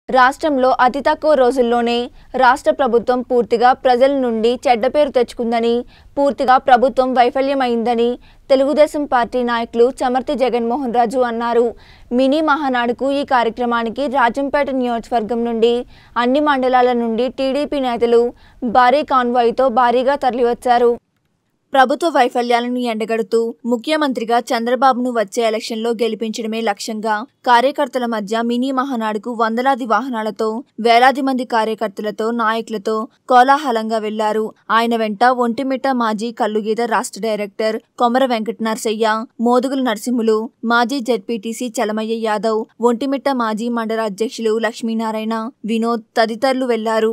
రాష్ట్రంలో అతి తక్కువ రోజుల్లోనే రాష్ట్ర ప్రభుత్వం పూర్తిగా ప్రజల నుండి చెడ్డ పేరు తెచ్చుకుందని పూర్తిగా ప్రభుత్వం వైఫల్యమైందని తెలుగుదేశం పార్టీ నాయకులు చమర్తి జగన్మోహన్ రాజు అన్నారు మినీ మహానాడుకు ఈ కార్యక్రమానికి రాజంపేట నియోజకవర్గం నుండి అన్ని మండలాల నుండి టీడీపీ నేతలు భారీ కాన్వాయ్తో భారీగా తరలివచ్చారు ప్రభుత్వ వైఫల్యాలను ఎండగడుతూ ముఖ్యమంత్రిగా చంద్రబాబును వచ్చే ఎలక్షన్లో గెలిపించడమే లక్ష్యంగా కార్యకర్తల మధ్య మినీ మహానాడుకు వందలాది వాహనాలతో వేలాది మంది కార్యకర్తలతో నాయకులతో కోలాహలంగా వెళ్లారు ఆయన వెంట ఒంటిమిట్ట మాజీ కల్లుగీత రాష్ట్ర డైరెక్టర్ కొమర వెంకట నరసయ్య మోదుగుల నరసింహులు మాజీ జెడ్పీటీసీ చలమయ్య యాదవ్ ఒంటిమిట్ట మాజీ మండల అధ్యక్షులు లక్ష్మీనారాయణ వినోద్ తదితరులు వెళ్లారు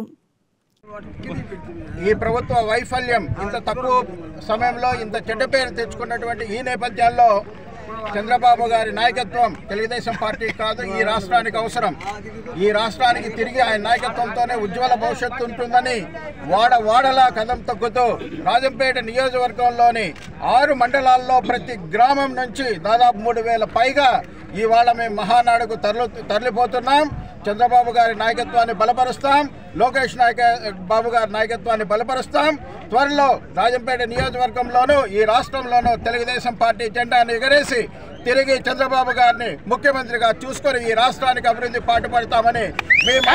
ఈ ప్రభుత్వ వైఫల్యం ఇంత తక్కువ సమయంలో ఇంత చెడ్డ పేరు తెచ్చుకున్నటువంటి ఈ నేపథ్యాల్లో చంద్రబాబు గారి నాయకత్వం తెలుగుదేశం పార్టీ కాదు ఈ రాష్ట్రానికి అవసరం ఈ రాష్ట్రానికి తిరిగి ఆయన నాయకత్వంతోనే ఉజ్వల భవిష్యత్తు ఉంటుందని వాడ వాడలా కదం తొక్కుతూ రాజంపేట నియోజకవర్గంలోని ఆరు మండలాల్లో ప్రతి గ్రామం నుంచి దాదాపు మూడు వేల పైగా ఇవాళ మేము మహానాడుకు తరలి తరలిపోతున్నాం చంద్రబాబు గారి నాయకత్వాన్ని బలపరుస్తాం లోకేష్ నాయక బాబు గారి నాయకత్వాన్ని బలపరుస్తాం త్వరలో రాజంపేట నియోజకవర్గంలోనూ ఈ రాష్ట్రంలోనూ తెలుగుదేశం పార్టీ జెండాను ఎగరేసి తిరిగి చంద్రబాబు గారిని ముఖ్యమంత్రిగా చూసుకొని ఈ రాష్ట్రానికి అభివృద్ధి పాటుపడతామని మేము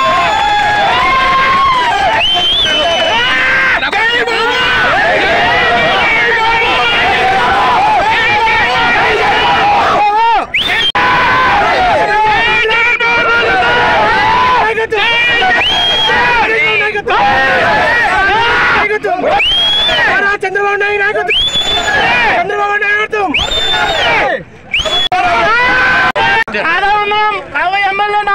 చంద్రబాబు నాయుడు నాయకత్వం చంద్రబాబు నాయకత్వం ఆడ ఉన్నాం అరవై ఎమ్మెల్యేనా